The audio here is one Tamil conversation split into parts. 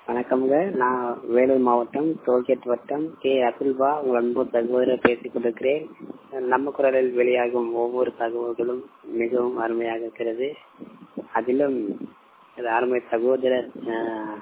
வணக்கம்ங்க நான் வேலூர் மாவட்டம் டோல்கேட் வட்டம் கே அசுல்பா உங்கள் அன்பு சகோதரர் பேசிக் கொண்டிருக்கிறேன் நம்ம குரலில் வெளியாகும் ஒவ்வொரு தகவல்களும் மிகவும் அருமையாக இருக்கிறது அதிலும் இது அருமை சகோதரர் ஆஹ்,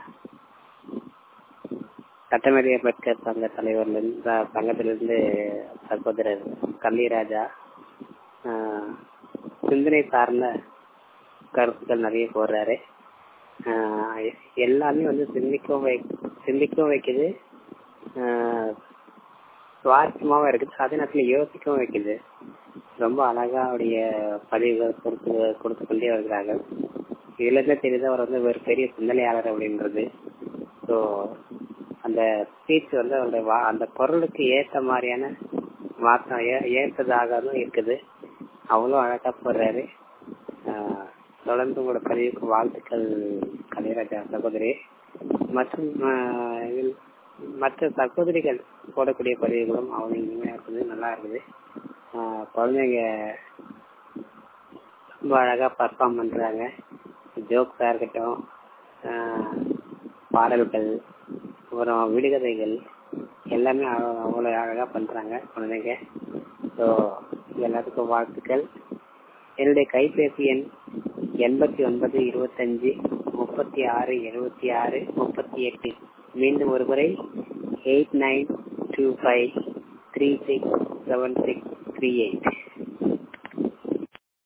சட்டமேறிய பெற்ற சங்க தலைவர்லேருந்து சங்கத்திலிருந்து சகோதரர் கல்லிராஜா ஆஹ், சிந்தனை சார்ந்த கருத்துக்கள் நிறைய போடுறாரு ஆஹ் எல்லாமே வந்து சிந்திக்கவும் வை சிந்திக்கவும் வைக்குது ஆஹ் சுவாரஸ்யமாவும் இருக்குது அதே நேரத்தில் யோசிக்கவும் வைக்குது ரொம்ப அழகா அவருடைய பதிவுகள் கொடுத்து கொடுத்து கொண்டே வருகிறார்கள் இதுல இருந்து தெரியுது அவர் வந்து ஒரு பெரிய சிந்தனையாளர் அப்படின்றது ஸோ அந்த ஸ்பீச் வந்து அவருடைய வா- அந்த குரலுக்கு ஏற்ற மாதிரியான மாற்றம் ஏ- ஏற்றதாகவும் இருக்குது அவ்வளோ அழகா போடுறாரு ஆஹ் தொடர்ந்து உங்களோட பதிவுக்கு வாழ்த்துக்கள் கலைராஜா சகோதரி மற்றும் ஆஹ் இதில் மற்ற சகோதரிகள் போடக்கூடிய பதிவுகளும் அவ்வளோ இனிமையா இருக்குது நல்லா இருக்குது ஆஹ் குழந்தைங்க ரொம்ப அழகா பர்ஃபார்ம் பண்றாங்க ஜோக்ஸா இருக்கட்டும் ஆஹ் பாடல்கள் அப்புறம் விடுகதைகள் எல்லாமே அவ்வளோ அவ்வளோ அழகா பண்றாங்க குழந்தைங்க ஸோ எல்லாத்துக்கும் வாழ்த்துக்கள் என்னுடைய கைபேசி எண் எண்பத்தி ஒன்பது இருபத்தஞ்சு முப்பத்தி ஆறு எழுபத்தி ஆறு முப்பத்தி எட்டு மீண்டும் ஒரு முறை eight nine two five three six seven six three eight